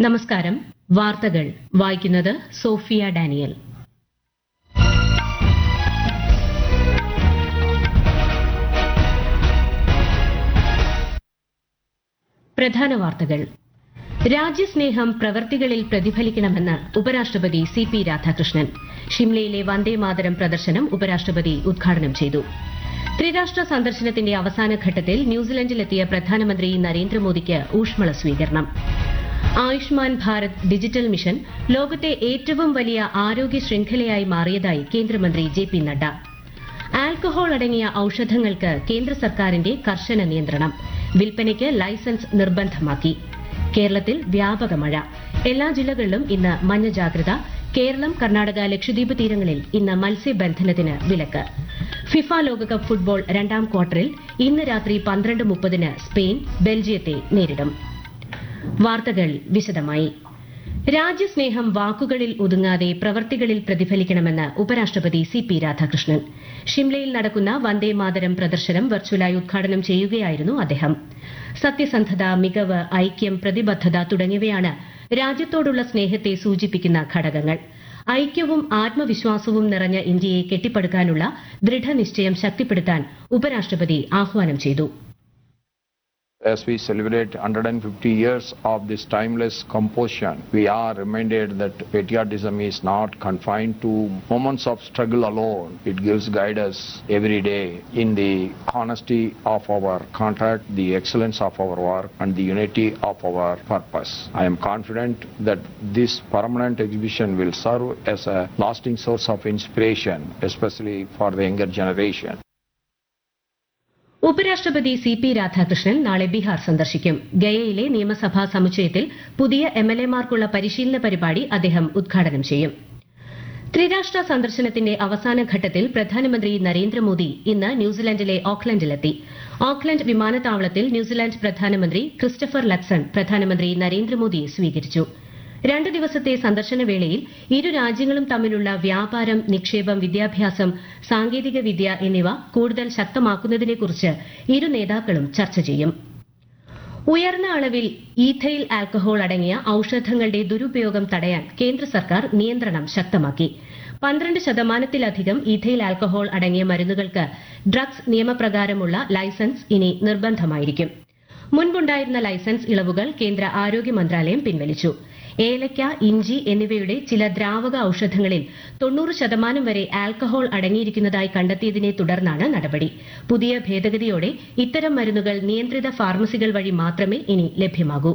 നമസ്കാരം വാർത്തകൾ വായിക്കുന്നത് സോഫിയ ഡാനിയൽ പ്രധാന വാർത്തകൾ രാജ്യസ്നേഹം പ്രവർത്തികളിൽ പ്രതിഫലിക്കണമെന്ന് ഉപരാഷ്ട്രപതി സി പി രാധാകൃഷ്ണൻ ഷിംലയിലെ വന്ദേമാതരം പ്രദർശനം ഉപരാഷ്ട്രപതി ഉദ്ഘാടനം ചെയ്തു ത്രിരാഷ്ട്ര സന്ദർശനത്തിന്റെ അവസാന ഘട്ടത്തിൽ ന്യൂസിലൻഡിലെത്തിയ പ്രധാനമന്ത്രി നരേന്ദ്രമോദിക്ക് ഊഷ്മള സ്വീകരണം ആയുഷ്മാൻ ഭാരത് ഡിജിറ്റൽ മിഷൻ ലോകത്തെ ഏറ്റവും വലിയ ആരോഗ്യ ശൃംഖലയായി മാറിയതായി കേന്ദ്രമന്ത്രി ജെ പി നഡ്ഡ ആൽക്കഹോൾ അടങ്ങിയ ഔഷധങ്ങൾക്ക് കേന്ദ്ര സർക്കാരിന്റെ കർശന നിയന്ത്രണം വിൽപ്പനയ്ക്ക് ലൈസൻസ് നിർബന്ധമാക്കി കേരളത്തിൽ വ്യാപക മഴ എല്ലാ ജില്ലകളിലും ഇന്ന് മഞ്ഞ ജാഗ്രത കേരളം കർണാടക ലക്ഷദ്വീപ് തീരങ്ങളിൽ ഇന്ന് മത്സ്യബന്ധനത്തിന് വിലക്ക് ഫിഫ ലോകകപ്പ് ഫുട്ബോൾ രണ്ടാം ക്വാർട്ടറിൽ ഇന്ന് രാത്രി പന്ത്രണ്ട് മുപ്പതിന് സ്പെയിൻ ബെൽജിയത്തെ നേരിടും വാർത്തകൾ വിശദമായി രാജ്യസ്നേഹം വാക്കുകളിൽ ഒതുങ്ങാതെ പ്രവർത്തികളിൽ പ്രതിഫലിക്കണമെന്ന് ഉപരാഷ്ട്രപതി സി പി രാധാകൃഷ്ണൻ ഷിംലയിൽ നടക്കുന്ന വന്ദേമാതരം പ്രദർശനം വെർച്വലായി ഉദ്ഘാടനം ചെയ്യുകയായിരുന്നു അദ്ദേഹം സത്യസന്ധത മികവ് ഐക്യം പ്രതിബദ്ധത തുടങ്ങിയവയാണ് രാജ്യത്തോടുള്ള സ്നേഹത്തെ സൂചിപ്പിക്കുന്ന ഘടകങ്ങൾ ഐക്യവും ആത്മവിശ്വാസവും നിറഞ്ഞ ഇന്ത്യയെ കെട്ടിപ്പടുക്കാനുള്ള ദൃഢനിശ്ചയം ശക്തിപ്പെടുത്താൻ ഉപരാഷ്ട്രപതി ആഹ്വാനം ചെയ്തു As we celebrate 150 years of this timeless composition, we are reminded that patriotism is not confined to moments of struggle alone. It gives guidance every day in the honesty of our contract, the excellence of our work, and the unity of our purpose. I am confident that this permanent exhibition will serve as a lasting source of inspiration, especially for the younger generation. ഉപരാഷ്ട്രപതി C P Radhakrishnan നാളെ ബീഹാർ സന്ദർശിക്കും ഗയയിലെ നിയമസഭാ സമുച്ചയത്തിൽ പുതിയ എംഎൽഎമാർക്കുള്ള പരിശീലന പരിപാടി അദ്ദേഹം ഉദ്ഘാടനം ചെയ്യും ത്രിരാഷ്ട്ര സന്ദർശനത്തിന്റെ അവസാന ഘട്ടത്തിൽ പ്രധാനമന്ത്രി നരേന്ദ്രമോദി ഇന്ന് ന്യൂസിലൻഡിലെ ഓക്ലൻഡിലെത്തി ഓക്ലൻഡ് വിമാനത്താവളത്തിൽ ന്യൂസിലാൻഡ് പ്രധാനമന്ത്രി ക്രിസ്റ്റഫർ ലക്സൺ പ്രധാനമന്ത്രി നരേന്ദ്രമോദിയെ സ്വീകരിച്ചു രണ്ട് ദിവസത്തെ സന്ദർശന ഇരു രാജ്യങ്ങളും തമ്മിലുള്ള വ്യാപാരം നിക്ഷേപം വിദ്യാഭ്യാസം സാങ്കേതിക വിദ്യ എന്നിവ കൂടുതൽ ശക്തമാക്കുന്നതിനെക്കുറിച്ച് ഇരു നേതാക്കളും ചർച്ച ചെയ്യും ഉയർന്ന അളവിൽ ഈഥൈൽ ആൽക്കഹോൾ അടങ്ങിയ ഔഷധങ്ങളുടെ ദുരുപയോഗം തടയാൻ കേന്ദ്ര സർക്കാർ നിയന്ത്രണം ശക്തമാക്കി പന്ത്രണ്ട് ശതമാനത്തിലധികം ഈഥൈൽ ആൽക്കഹോൾ അടങ്ങിയ മരുന്നുകൾക്ക് ഡ്രഗ്സ് നിയമപ്രകാരമുള്ള ലൈസൻസ് ഇനി നിർബന്ധമായിരിക്കും മുൻപുണ്ടായിരുന്ന ലൈസൻസ് ഇളവുകൾ കേന്ദ്ര ആരോഗ്യ മന്ത്രാലയം പിൻവലിച്ചു ഏലയ്ക്ക ഇഞ്ചി എന്നിവയുടെ ചില ദ്രാവക ഔഷധങ്ങളിൽ തൊണ്ണൂറ് ശതമാനം വരെ ആൽക്കഹോൾ അടങ്ങിയിരിക്കുന്നതായി കണ്ടെത്തിയതിനെ തുടർന്നാണ് നടപടി പുതിയ ഭേദഗതിയോടെ ഇത്തരം മരുന്നുകൾ നിയന്ത്രിത ഫാർമസികൾ വഴി മാത്രമേ ഇനി ലഭ്യമാകൂ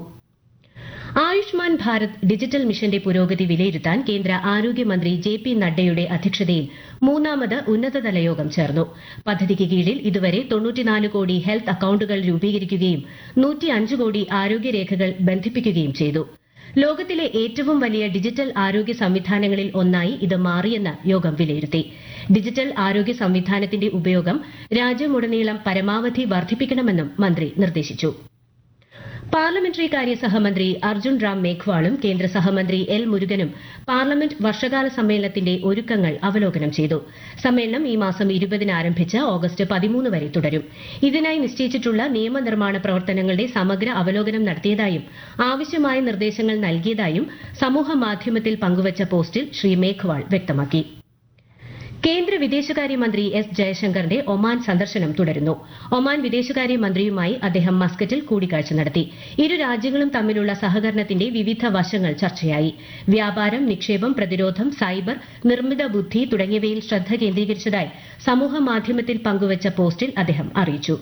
ആയുഷ്മാൻ ഭാരത് ഡിജിറ്റൽ മിഷന്റെ പുരോഗതി വിലയിരുത്താൻ കേന്ദ്ര ആരോഗ്യമന്ത്രി ജെ പി നഡ്ഡയുടെ അധ്യക്ഷതയിൽ മൂന്നാമത് ഉന്നതതല യോഗം ചേർന്നു പദ്ധതിക്ക് കീഴിൽ ഇതുവരെ തൊണ്ണൂറ്റിനാല് കോടി ഹെൽത്ത് അക്കൌണ്ടുകൾ രൂപീകരിക്കുകയും നൂറ്റിയഞ്ച് കോടി ആരോഗ്യരേഖകൾ ബന്ധിപ്പിക്കുകയും ചെയ്തു ലോകത്തിലെ ഏറ്റവും വലിയ ഡിജിറ്റൽ ആരോഗ്യ സംവിധാനങ്ങളിൽ ഒന്നായി ഇത് മാറിയെന്ന് യോഗം വിലയിരുത്തി ഡിജിറ്റൽ ആരോഗ്യ സംവിധാനത്തിന്റെ ഉപയോഗം രാജ്യമുടനീളം പരമാവധി വർദ്ധിപ്പിക്കണമെന്നും മന്ത്രി നിർദ്ദേശിച്ചു പാർലമെന്ററി കാര്യ സഹമന്ത്രി അർജുൻ റാം മേഘ്വാളും കേന്ദ്ര സഹമന്ത്രി എൽ മുരുകനും പാർലമെന്റ് വർഷകാല സമ്മേളനത്തിന്റെ ഒരുക്കങ്ങൾ അവലോകനം ചെയ്തു സമ്മേളനം ഈ മാസം ഇരുപതിന് ആരംഭിച്ച് ഓഗസ്റ്റ് പതിമൂന്ന് വരെ തുടരും ഇതിനായി നിശ്ചയിച്ചിട്ടുള്ള നിയമനിർമ്മാണ പ്രവർത്തനങ്ങളുടെ സമഗ്ര അവലോകനം നടത്തിയതായും ആവശ്യമായ നിർദ്ദേശങ്ങൾ നൽകിയതായും സമൂഹ മാധ്യമത്തിൽ പങ്കുവച്ച പോസ്റ്റിൽ ശ്രീ മേഘ്വാൾ വ്യക്തമാക്കി കേന്ദ്ര വിദേശകാര്യമന്ത്രി എസ് ജയശങ്കറിന്റെ ഒമാൻ സന്ദർശനം തുടരുന്നു ഒമാൻ വിദേശകാര്യമന്ത്രിയുമായി അദ്ദേഹം മസ്കറ്റിൽ കൂടിക്കാഴ്ച നടത്തി ഇരു രാജ്യങ്ങളും തമ്മിലുള്ള സഹകരണത്തിന്റെ വിവിധ വശങ്ങൾ ചർച്ചയായി വ്യാപാരം നിക്ഷേപം പ്രതിരോധം സൈബർ നിർമ്മിത ബുദ്ധി തുടങ്ങിയവയിൽ ശ്രദ്ധ കേന്ദ്രീകരിച്ചതായി സമൂഹ മാധ്യമത്തിൽ പങ്കുവച്ച പോസ്റ്റിൽ അദ്ദേഹം അറിയിച്ചു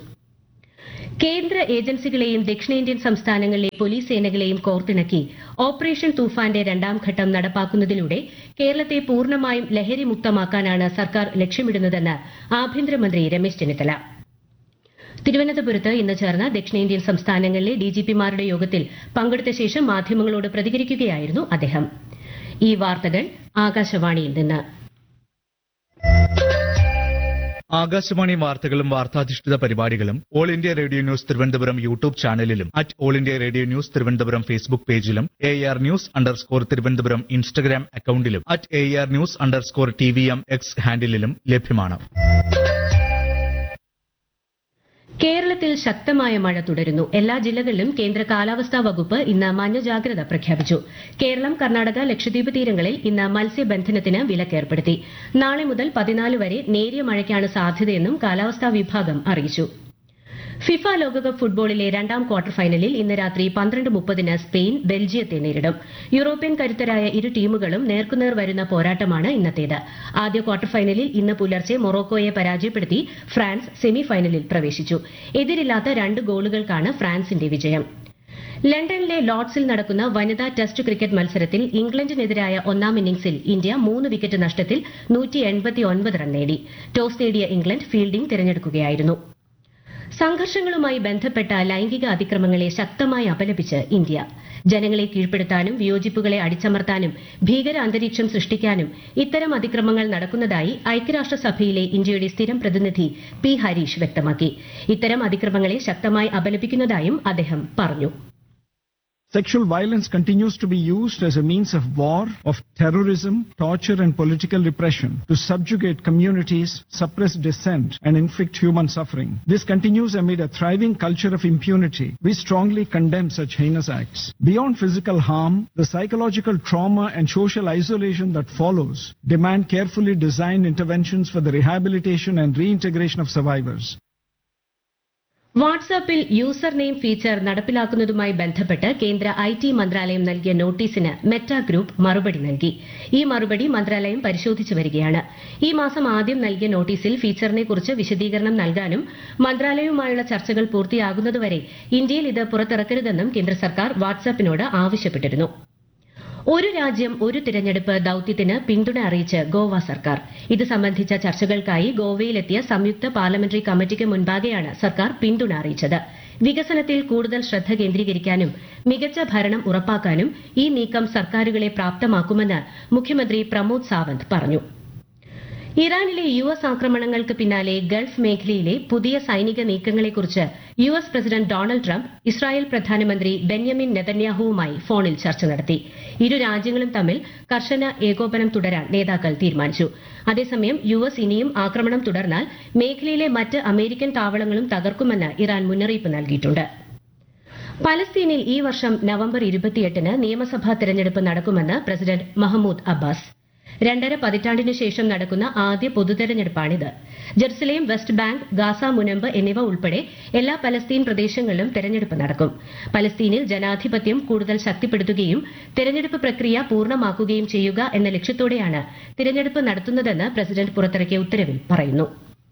കേന്ദ്ര ഏജൻസികളെയും ദക്ഷിണേന്ത്യൻ സംസ്ഥാനങ്ങളിലെ പോലീസ് സേനകളെയും കോർത്തിണക്കി ഓപ്പറേഷൻ തൂഫാന്റെ രണ്ടാം ഘട്ടം നടപ്പാക്കുന്നതിലൂടെ കേരളത്തെ പൂർണ്ണമായും ലഹരി മുക്തമാക്കാനാണ് സർക്കാർ ലക്ഷ്യമിടുന്നതെന്ന് ആഭ്യന്തരമന്ത്രി രമേശ് ചെന്നിത്തല തിരുവനന്തപുരത്ത് ഇന്ന് ചേർന്ന ദക്ഷിണേന്ത്യൻ സംസ്ഥാനങ്ങളിലെ ഡിജിപിമാരുടെ യോഗത്തിൽ പങ്കെടുത്ത ശേഷം മാധ്യമങ്ങളോട് പ്രതികരിക്കുകയായിരുന്നു അദ്ദേഹം ഈ വാർത്തകൾ ആകാശവാണിയിൽ നിന്ന് ആകാശവാണി വാർത്തകളും വാർത്താധിഷ്ഠിത പരിപാടികളും all India radio news Thiruvananthapuram YouTube ചാനലിലും at all India radio news Thiruvananthapuram Facebook പേജിലും A R news underscore Thiruvananthapuram Instagram അക്കൌണ്ടിലും at A R news underscore T V M X ഹാൻഡിലും ലഭ്യമാണ് കേരളത്തിൽ ശക്തമായ മഴ തുടരുന്നു എല്ലാ ജില്ലകളിലും കേന്ദ്ര കാലാവസ്ഥാ വകുപ്പ് ഇന്ന് മഞ്ഞ ജാഗ്രത പ്രഖ്യാപിച്ചു കേരളം കർണാടക ലക്ഷദ്വീപ് തീരങ്ങളിൽ ഇന്ന് മത്സ്യബന്ധനത്തിന് വിലക്കേർപ്പെടുത്തി നാളെ മുതൽ പതിനാല് വരെ നേരിയ മഴയ്ക്കാണ് സാധ്യതയെന്നും കാലാവസ്ഥാ വിഭാഗം അറിയിച്ചു ഫിഫ ലോകകപ്പ് ഫുട്ബോളിലെ രണ്ടാം ക്വാർട്ടർ ഫൈനലിൽ ഇന്ന് രാത്രി പന്ത്രണ്ട് മുപ്പതിന് സ്പെയിൻ ബെൽജിയത്തെ നേരിടും യൂറോപ്യൻ കരുത്തരായ ഇരു ടീമുകളും നേർക്കുനേർ വരുന്ന പോരാട്ടമാണ് ഇന്നത്തേത് ആദ്യ ക്വാർട്ടർ ഫൈനലിൽ ഇന്ന് പുലർച്ചെ മൊറോക്കോയെ പരാജയപ്പെടുത്തി ഫ്രാൻസ് സെമി ഫൈനലിൽ പ്രവേശിച്ചു എതിരില്ലാത്ത രണ്ട് ഗോളുകൾക്കാണ് ഫ്രാൻസിന്റെ വിജയം ലണ്ടനിലെ ലോർഡ്സിൽ നടക്കുന്ന വനിതാ ടെസ്റ്റ് ക്രിക്കറ്റ് മത്സരത്തിൽ ഇംഗ്ലണ്ടിനെതിരായ ഒന്നാം ഇന്നിംഗ്സിൽ ഇന്ത്യ മൂന്ന് വിക്കറ്റ് നഷ്ടത്തിൽ റൺ നേടി ടോസ് നേടിയ ഇംഗ്ലണ്ട് ഫീൽഡിംഗ് തിരഞ്ഞെടുക്കുകയായിരുന്നു സംഘർഷങ്ങളുമായി ബന്ധപ്പെട്ട ലൈംഗിക അതിക്രമങ്ങളെ ശക്തമായി അപലപിച്ച് ഇന്ത്യ ജനങ്ങളെ കീഴ്പ്പെടുത്താനും വിയോജിപ്പുകളെ അടിച്ചമർത്താനും ഭീകര അന്തരീക്ഷം സൃഷ്ടിക്കാനും ഇത്തരം അതിക്രമങ്ങൾ നടക്കുന്നതായി ഐക്യരാഷ്ട്രസഭയിലെ ഇന്ത്യയുടെ സ്ഥിരം പ്രതിനിധി പി ഹരീഷ് വ്യക്തമാക്കി ഇത്തരം അതിക്രമങ്ങളെ ശക്തമായി അപലപിക്കുന്നതായും അദ്ദേഹം പറഞ്ഞു Sexual violence continues to be used as a means of war, of terrorism, torture, and political repression to subjugate communities, suppress dissent, and inflict human suffering. This continues amid a thriving culture of impunity. We strongly condemn such heinous acts. Beyond physical harm, the psychological trauma and social isolation that follows demand carefully designed interventions for the rehabilitation and reintegration of survivors. വാട്സാപ്പിൽ user name feature നടപ്പിലാക്കുന്നതുമായി ബന്ധപ്പെട്ട് കേന്ദ്ര I T മന്ത്രാലയം നൽകിയ നോട്ടീസിന് Meta group മറുപടി നൽകി ഈ മറുപടി മന്ത്രാലയം പരിശോധിച്ചു വരികയാണ് ഈ മാസം ആദ്യം നൽകിയ നോട്ടീസിൽ ഫീച്ചറിനെക്കുറിച്ച് വിശദീകരണം നൽകാനും മന്ത്രാലയവുമായുള്ള ചർച്ചകൾ പൂർത്തിയാകുന്നതുവരെ ഇന്ത്യയിൽ ഇത് പുറത്തിറക്കരുതെന്നും കേന്ദ്ര സർക്കാർ വാട്സാപ്പിനോട് ആവശ്യപ്പെട്ടിരുന്നു ഒരു രാജ്യം ഒരു തിരഞ്ഞെടുപ്പ് ദൌത്യത്തിന് പിന്തുണ അറിയിച്ച് ഗോവ സർക്കാർ ഇത് സംബന്ധിച്ച ചർച്ചകൾക്കായി ഗോവയിലെത്തിയ സംയുക്ത പാർലമെന്ററി കമ്മിറ്റിക്ക് മുൻപാകെയാണ് സർക്കാർ പിന്തുണ അറിയിച്ചത് വികസനത്തിൽ കൂടുതൽ ശ്രദ്ധ കേന്ദ്രീകരിക്കാനും മികച്ച ഭരണം ഉറപ്പാക്കാനും ഈ നീക്കം സർക്കാരുകളെ പ്രാപ്തമാക്കുമെന്ന് മുഖ്യമന്ത്രി പ്രമോദ് സാവന്ത് പറഞ്ഞു ഇറാനിലെ യു എസ് ആക്രമണങ്ങൾക്ക് പിന്നാലെ ഗൾഫ് മേഖലയിലെ പുതിയ സൈനിക നീക്കങ്ങളെക്കുറിച്ച് U S president Donald Trump Israel പ്രധാനമന്ത്രി ബെന്യമിൻ നെതന്യാഹുവുമായി ഫോണിൽ ചർച്ച നടത്തി ഇരു രാജ്യങ്ങളും തമ്മിൽ കർശന ഏകോപനം തുടരാൻ നേതാക്കൾ തീരുമാനിച്ചു അതേസമയം യു എസ് ഇനിയും ആക്രമണം തുടർന്നാൽ മേഖലയിലെ മറ്റ് അമേരിക്കൻ താവളങ്ങളും തകർക്കുമെന്ന് ഇറാൻ മുന്നറിയിപ്പ് നൽകിയിട്ടുണ്ട് പലസ്തീനിൽ ഈ വർഷം നവംബർ ഇരുപത്തിയെട്ടിന് നിയമസഭാ തെരഞ്ഞെടുപ്പ് നടക്കുമെന്ന് പ്രസിഡന്റ് മഹമ്മൂദ് അബ്ബാസ് രണ്ടര പതിറ്റാണ്ടിനു ശേഷം നടക്കുന്ന ആദ്യ പൊതുതെരഞ്ഞെടുപ്പാണിത് ജെറുസലേം വെസ്റ്റ് ബാങ്ക് ഗാസ മുനമ്പ് എന്നിവ ഉൾപ്പെടെ എല്ലാ പലസ്തീൻ പ്രദേശങ്ങളിലും തെരഞ്ഞെടുപ്പ് നടക്കും പലസ്തീനിൽ ജനാധിപത്യം കൂടുതൽ ശക്തിപ്പെടുത്തുകയും തെരഞ്ഞെടുപ്പ് പ്രക്രിയ പൂർണ്ണമാക്കുകയും ചെയ്യുക എന്ന ലക്ഷ്യത്തോടെയാണ് തിരഞ്ഞെടുപ്പ് നടത്തുന്നതെന്ന് പ്രസിഡന്റ് പുറത്തിറക്കിയ ഉത്തരവിൽ പറയുന്നു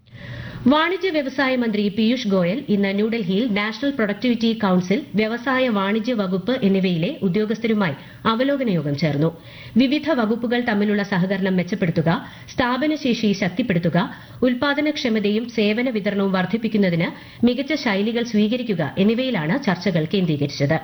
വാണിജ്യ വ്യവസായ മന്ത്രി പീയൂഷ് ഗോയൽ ഇന്ന് ന്യൂഡൽഹിയിൽ നാഷണൽ പ്രൊഡക്ടിവിറ്റി കൌൺസിൽ വ്യവസായ വാണിജ്യ വകുപ്പ് എന്നിവയിലെ ഉദ്യോഗസ്ഥരുമായി അവലോകന യോഗം ചേർന്നു വിവിധ വകുപ്പുകൾ തമ്മിലുള്ള സഹകരണം മെച്ചപ്പെടുത്തുക സ്ഥാപനശേഷി ശക്തിപ്പെടുത്തുക ഉൽപാദനക്ഷമതയും സേവന വിതരണവും വർദ്ധിപ്പിക്കുന്നതിന് മികച്ച ശൈലികൾ സ്വീകരിക്കുക എന്നിവയിലാണ് ചർച്ചകൾ കേന്ദ്രീകരിച്ചത്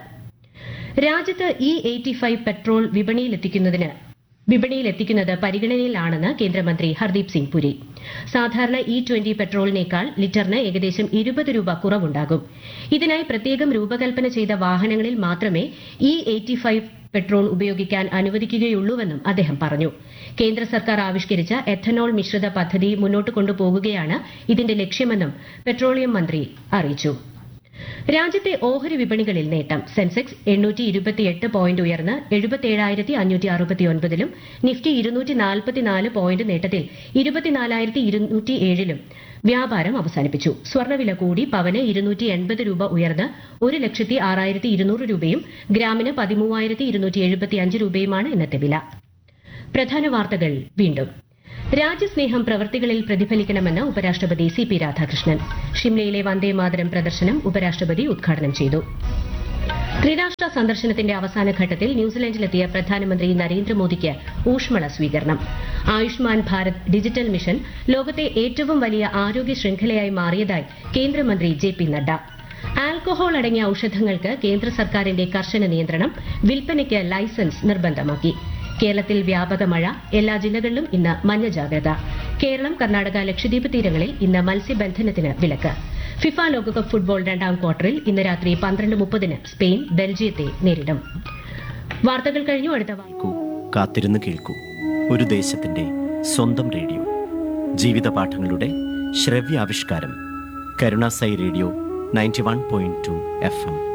രാജ്യത്ത് ഇ എയ്റ്റി ഫൈവ് പെട്രോൾ വിപണിയിലെത്തിക്കുന്നതിന് വിപണിയിലെത്തിക്കുന്നത് പരിഗണനയിലാണെന്ന് കേന്ദ്രമന്ത്രി ഹർദീപ് സിംഗ് പുരി സാധാരണ ഇ ട്വന്റി പെട്രോളിനേക്കാൾ ലിറ്ററിന് ഏകദേശം ഇരുപത് രൂപ കുറവുണ്ടാകും ഇതിനായി പ്രത്യേകം രൂപകൽപ്പന ചെയ്ത വാഹനങ്ങളിൽ മാത്രമേ ഇ എയ്റ്റി ഫൈവ് പെട്രോൾ ഉപയോഗിക്കാൻ അനുവദിക്കുകയുള്ളൂവെന്നും അദ്ദേഹം പറഞ്ഞു കേന്ദ്ര സർക്കാർ ആവിഷ്കരിച്ച എഥനോൾ മിശ്രിത പദ്ധതി മുന്നോട്ട് കൊണ്ടുപോകുകയാണ് ഇതിന്റെ ലക്ഷ്യമെന്നും പെട്രോളിയം മന്ത്രി അറിയിച്ചു രാജ്യത്തെ ഓഹരി വിപണികളിൽ നേട്ടം സെൻസെക്സ് എണ്ണൂറ്റി ഇരുപത്തിയെട്ട് പോയിന്റ് ഉയർന്ന് എഴുപത്തിയേഴായിരത്തി അഞ്ഞൂറ്റി അറുപത്തിയൊൻപതിലും നിഫ്റ്റി ഇരുന്നൂറ്റി നാൽപ്പത്തിനാല് പോയിന്റ് നേട്ടത്തിൽ ഇരുപത്തിനാലായിരത്തി ഇരുന്നൂറ്റി ഏഴിലും വ്യാപാരം അവസാനിപ്പിച്ചു സ്വർണ്ണവില കൂടി പവന് ഇരുന്നൂറ്റി എൺപത് രൂപ ഉയർന്ന് ഒരു ലക്ഷത്തി ആറായിരത്തി ഇരുന്നൂറ് രൂപയും ഗ്രാമിന് പതിമൂവായിരത്തി ഇരുന്നൂറ്റി എഴുപത്തിയഞ്ച് രൂപയുമാണ് ഇന്നത്തെ വില പ്രധാന വാർത്തകൾ വീണ്ടും രാജ്യസ്നേഹം പ്രവൃത്തികളിൽ പ്രതിഫലിക്കണമെന്ന് ഉപരാഷ്ട്രപതി സി പി രാധാകൃഷ്ണൻ ഷിംലയിലെ വന്ദേമാതരം പ്രദർശനം ഉപരാഷ്ട്രപതി ഉദ്ഘാടനം ചെയ്തു ത്രിരാഷ്ട്ര സന്ദർശനത്തിന്റെ അവസാന ഘട്ടത്തിൽ ന്യൂസിലൻഡിലെത്തിയ പ്രധാനമന്ത്രി നരേന്ദ്രമോദിക്ക് ഊഷ്മള സ്വീകരണം ആയുഷ്മാൻ ഭാരത് ഡിജിറ്റൽ മിഷൻ ലോകത്തെ ഏറ്റവും വലിയ ആരോഗ്യ ശൃംഖലയായി മാറിയതായി കേന്ദ്രമന്ത്രി ജെ പി നഡ്ഡ ആൽക്കഹോൾ അടങ്ങിയ ഔഷധങ്ങൾക്ക് കേന്ദ്ര സർക്കാരിന്റെ കർശന നിയന്ത്രണം വിൽപ്പനയ്ക്ക് ലൈസൻസ് നിർബന്ധമാക്കി കേരളത്തിൽ വ്യാപക മഴ എല്ലാ ജില്ലകളിലും ഇന്ന് മഞ്ഞ ജാഗ്രത കേരളം കർണാടക ലക്ഷദ്വീപ് തീരങ്ങളിൽ ഇന്ന് മത്സ്യബന്ധനത്തിന് വിലക്ക് ഫിഫ ലോകകപ്പ് ഫുട്ബോൾ രണ്ടാം ക്വാർട്ടറിൽ ഇന്ന് രാത്രി പന്ത്രണ്ട് മുപ്പതിന് സ്പെയിൻ ബെൽജിയത്തെ നേരിടും വാർത്തകൾ കഴിഞ്ഞു അടുത്ത വാ- കേൾക്കൂ കാത്തിരുന്ന് കേൾക്കൂ ഒരു ദേശത്തിന്റെ സ്വന്തം റേഡിയോ ജീവിത പാഠങ്ങളുടെ ശ്രവ്യാവിഷ്കാരം Karunasai radio ninety one point two F M